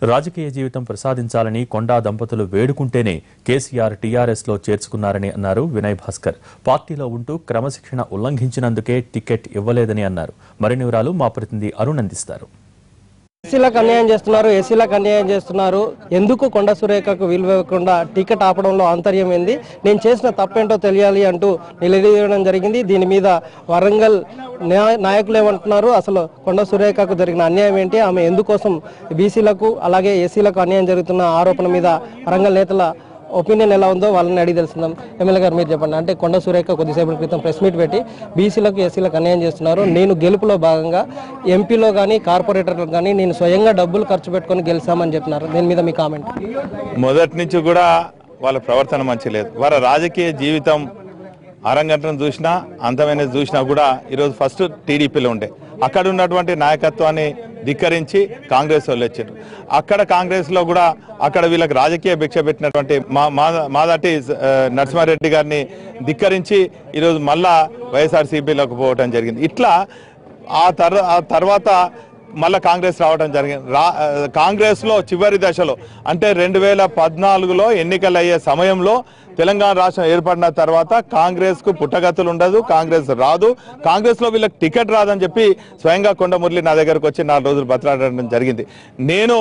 రాజకీయ జీవితం ప్రసాదించాలని కొండా దంపతులు వేడుకుంటేనే కేసీఆర్ టీఆర్ఎస్ లో చేర్చుకున్నారని అన్నారు వినయ్ భాస్కర్ పార్టీలో ఉంటూ క్రమశిక్షణ ఉల్లంఘించినందుకే టికెట్ ఇవ్వలేదని అన్నారు మరిన్ని వివరాలు మా ప్రతినిధి అరుణ్ అందిస్తారు ఎస్సీలకు అన్యాయం చేస్తున్నారు ఎస్సీలకు అన్యాయం చేస్తున్నారు ఎందుకు కొండ సురేఖకు విలువ ఇవ్వకుండా టికెట్ ఆపడంలో ఆంతర్యం ఏంది నేను చేసిన తప్పేంటో తెలియాలి అంటూ నిలదీయడం జరిగింది దీని మీద వరంగల్ న్యాయ- నాయకులు ఏమంటున్నారు అసలు కొండ సురేఖకు జరిగిన అన్యాయం ఏంటి ఆమె ఎందుకోసం బీసీలకు అలాగే ఎస్సీలకు అన్యాయం జరుగుతున్న ఆరోపణ మీద వరంగల్ నేతల ఒపీనియన్ ఎలా ఉందో వాళ్ళని అడిగి తెలుసుకుందాం ఎమ్మెల్యే గారు మీరు చెప్పండి అంటే కొండ సురేఖ కొద్దిసేపటి క్రితం ప్రెస్ మీట్ పెట్టి బీసీలకు ఎస్సీలకు అన్యాయం చేస్తున్నారు నేను గెలుపులో భాగంగా ఎంపీలో కానీ కార్పొరేటర్లు కానీ నేను స్వయంగా డబ్బులు ఖర్చు పెట్టుకొని గెలిచామని చెప్తున్నారు దీని మీద మీ కామెంట్ మొదటి నుంచి కూడా వాళ్ళ ప్రవర్తన మంచి లేదు వాళ్ళ రాజకీయ జీవితం అరంగంటం చూసినా అంతమైన చూసినా కూడా ఈరోజు ఫస్ట్ టీడీపీలో ఉండే అక్కడ ఉన్నటువంటి నాయకత్వాన్ని ధిక్కరించి కాంగ్రెస్ వాళ్ళు వచ్చారు అక్కడ కాంగ్రెస్ లో కూడా అక్కడ వీళ్ళకి రాజకీయ భిక్ష పెట్టినటువంటి మా మా- మాదాటి ఆ, నరసింహారెడ్డి గారిని ధిక్కరించి ఈరోజు మళ్ళా వైఎస్ఆర్సీపీలోకి పోవటం జరిగింది ఇట్లా ఆ తర్ ఆ తర్వాత మళ్ళా కాంగ్రెస్ రావడం జరిగింది రా కాంగ్రెస్ లో చివరి దశలో అంటే రెండు వేల పద్నాలుగులో ఎన్నికలు అయ్యే సమయంలో తెలంగాణ రాష్ట్రం ఏర్పడిన తర్వాత కాంగ్రెస్ కు పుట్టగతులు ఉండదు కాంగ్రెస్ రాదు కాంగ్రెస్ లో వీళ్ళకి టికెట్ రాదని చెప్పి స్వయంగా కొండ మురళి నా దగ్గరకు వచ్చి నాలుగు రోజులు బతలాడడం జరిగింది నేను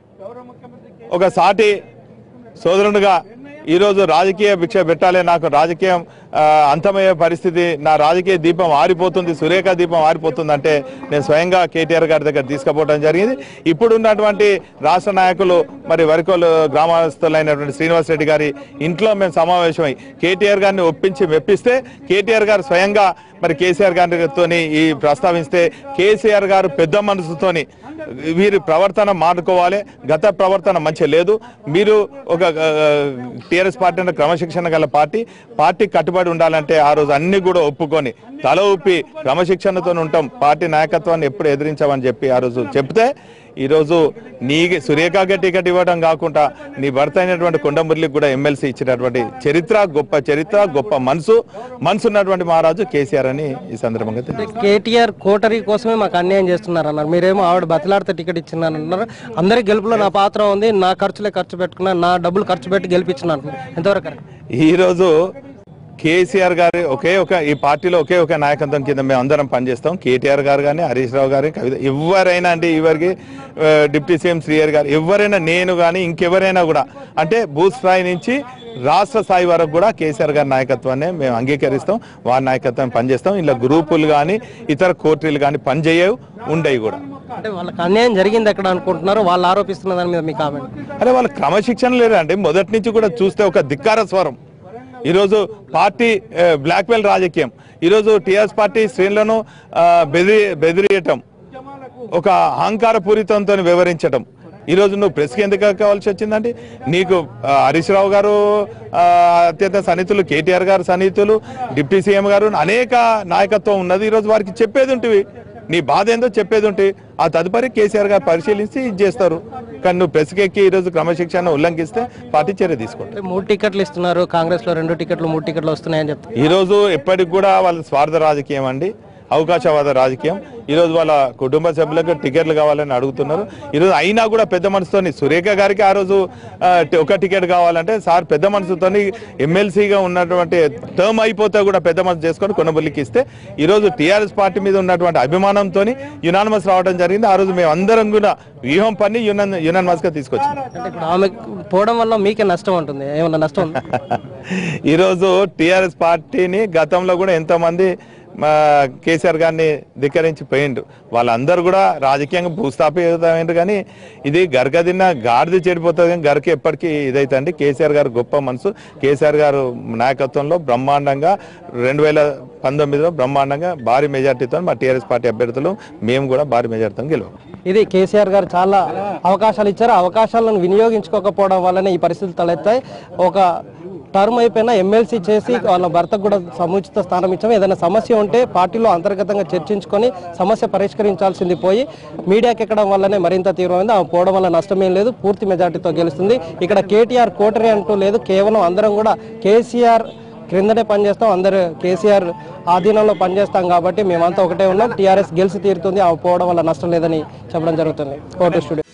ఒక సాటి సోదరునిగా ఈరోజు రాజకీయ భిక్ష పెట్టాలి నాకు రాజకీయం ఆ, అంతమయ్యే పరిస్థితి నా రాజకీయ దీపం ఆరిపోతుంది సురేఖ దీపం ఆరిపోతుంది అంటే నేను స్వయంగా కేటీఆర్ గారి దగ్గర తీసుకుపోవడం జరిగింది ఇప్పుడు ఉన్నటువంటి రాష్ట్ర నాయకులు మరి వరికోలు గ్రామస్తులైనటువంటి శ్రీనివాస్ రెడ్డి గారి ఇంట్లో మేము సమావేశమై కేటీఆర్ గారిని ఒప్పించి మెప్పిస్తే కేటీఆర్ గారు స్వయంగా మరి కేసీఆర్ గారితో ఈ ప్రస్తావిస్తే కేసీఆర్ గారు పెద్ద మనసుతోని వీరి ప్రవర్తన మానుకోవాలి గత ప్రవర్తన మంచి లేదు మీరు ఒక టిఆర్ఎస్ పార్టీ అంటే క్రమశిక్షణ గల పార్టీ పార్టీ కట్టుబడి ఉండాలంటే ఆ రోజు అన్ని కూడా ఒప్పుకొని తల ఊపి క్రమశిక్షణతో ఉంటాం పార్టీ నాయకత్వాన్ని ఎప్పుడు ఎదిరించామని చెప్పి ఆ రోజు చెప్తే ఈరోజు నీ సురేఖాకి టికెట్ ఇవ్వడం కాకుండా నీ భర్త అయినటువంటి కొండమురళికి కూడా ఎమ్మెల్సీ ఇచ్చినటువంటి చరిత్ర గొప్ప చరిత్ర గొప్ప మనసు మనసు ఉన్నటువంటి మహారాజు కేసీఆర్ అని ఈ సందర్భంగా తెలియజేస్తున్నాను. కేటీఆర్ కోటరీ కోసమే మాకు అన్యాయం చేస్తున్నారు అన్నారు మీరేమో ఆవిడ బతలాడితే టికెట్ ఇచ్చినారు అన్నారు అందరి గెలుపులో నా పాత్ర ఉంది నా ఖర్చులే ఖర్చు పెట్టుకున్నా నా డబ్బులు ఖర్చు పెట్టి గెలిపించినాను ఎంతవరకు correct? ఈరోజు కేసీఆర్ గారి ఒకే ఒక ఈ పార్టీలో ఒకే ఒక నాయకత్వం కింద మేము అందరం పనిచేస్తాం కేటీఆర్ గారు కానీ హరీష్ రావు గారు కవిత ఎవరైనా అంటే ఇవరికి డిప్యూటీ సీఎం శ్రీయర్ గారు ఎవరైనా నేను కానీ ఇంకెవరైనా కూడా అంటే భూత్ స్థాయి నుంచి రాష్ట్ర స్థాయి వరకు కూడా కేసీఆర్ గారి నాయకత్వాన్ని మేము అంగీకరిస్తాం వారి నాయకత్వం పనిచేస్తాం ఇలా గ్రూపులు కానీ ఇతర కోర్టులు కానీ పనిచేయవు ఉండవు కూడా అంటే వాళ్ళకి అన్యాయం జరిగింది ఎక్కడ అనుకుంటున్నారు వాళ్ళు ఆరోపిస్తున్న దాని మీద మీ కామెంట్ అరే వాళ్ళ క్రమశిక్షణ లేదండి మొదటి నుంచి కూడా చూస్తే ఒక ధిక్కార స్వరం ఈరోజు పార్టీ ఆ, బ్లాక్మెయిల్ రాజకీయం ఈరోజు టిఆర్ఎస్ పార్టీ శ్రేణులను ఆ, బెదిరి బెదిరియటం ఒక అహంకార పూరితంతో వివరించటం ఈరోజు నువ్వు ప్రెస్కి ఎందుకు కావాల్సి వచ్చిందండి నీకు ఆ, హరీష్ రావు గారు ఆ, అత్యంత సన్నిహితులు కేటీఆర్ గారు సన్నిహితులు డిప్యూటీ సీఎం గారు అనేక నాయకత్వం ఉన్నది ఈరోజు వారికి చెప్పేది ఉంటుంది నీ బాధ ఏందో చెప్పేది ఉంటే ఆ తదుపరి కేసీఆర్ గారు పరిశీలించి ఇది చేస్తారు కానీ నువ్వు ప్రెస్కి ఎక్కి ఈరోజు క్రమశిక్షణ ఉల్లంఘిస్తే పార్టీ చర్య తీసుకుంటారు అంటే మూడు టికెట్లు ఇస్తున్నారు కాంగ్రెస్ లో రెండు టికెట్లు మూడు టికెట్లు వస్తున్నాయని చెప్తారు ఈరోజు ఎప్పటికి కూడా వాళ్ళ స్వార్థ రాజకీయం అండి అవకాశవాద రాజకీయం ఈరోజు వాళ్ళ కుటుంబ సభ్యులకు టికెట్లు కావాలని అడుగుతున్నారు ఈరోజు అయినా కూడా పెద్ద మనసుతోని సురేఖ గారికి ఆ రోజు ఆ, టి- ఒక టికెట్ కావాలంటే సార్ పెద్ద మనసుతోని ఎమ్మెల్సీగా ఉన్నటువంటి టర్మ్ అయిపోతే కూడా పెద్ద మనసు చేసుకొని కొనబుల్లికి ఇస్తే ఈరోజు టీఆర్ఎస్ పార్టీ మీద ఉన్నటువంటి అభిమానంతో యునానిమస్ రావడం జరిగింది ఆ రోజు మేము అందరం కూడా వ్యూహం పని యునాన్ యునానిమస్ గా తీసుకొచ్చాం అంటే ఇప్పుడు ఆమె పోవడం వల్ల మీకే నష్టం ఉంటుంది ఏమన్నా నష్టం ఉందా ఈరోజు టిఆర్ఎస్ పార్టీని గతంలో కూడా ఎంతోమంది మా కేసీఆర్ గారిని ధిక్కరించి పోయిండు వాళ్ళందరూ కూడా రాజకీయంగా భూస్థాపితమైండ్రు కానీ ఇది గరగదిన్న గాడిద చెడిపోతుంది కానీ గరక ఎప్పటికీ ఇదైతండి కేసీఆర్ గారు గొప్ప మనసు కేసీఆర్ గారు నాయకత్వంలో బ్రహ్మాండంగా రెండు వేల పంతొమ్మిదిలో బ్రహ్మాండంగా భారీ మెజార్టీతో మా టీఆర్ఎస్ పార్టీ అభ్యర్థులు మేము కూడా భారీ మెజార్టీతో గెలవం ఇది కేసీఆర్ గారు చాలా అవకాశాలు ఇచ్చారు ఆ అవకాశాలను వినియోగించుకోకపోవడం వల్లనే ఈ పరిస్థితులు తలెత్తాయి ఒక టర్మ్ అయిపోయినా ఎమ్మెల్సీ చేసి వాళ్ళ భర్తకు కూడా సముచిత స్థానం ఇచ్చాము ఏదైనా సమస్య ఉంటే పార్టీలో అంతర్గతంగా చర్చించుకొని సమస్య పరిష్కరించాల్సింది పోయి మీడియాకి ఎక్కడం వల్లనే మరింత తీవ్రమైంది ఆమె పోవడం వల్ల నష్టమేం లేదు పూర్తి మెజార్టీతో గెలుస్తుంది ఇక్కడ కేటీఆర్ కోటరీ అంటూ లేదు కేవలం అందరం కూడా కేసీఆర్ క్రిందనే పనిచేస్తాం అందరు కేసీఆర్ ఆధీనంలో పనిచేస్తాం కాబట్టి మేమంతా ఒకటే ఉన్నాం టీఆర్ఎస్ గెలిచి తీరుతుంది ఆమె పోవడం వల్ల నష్టం లేదని చెప్పడం జరుగుతుంది ఓటు స్టూడియో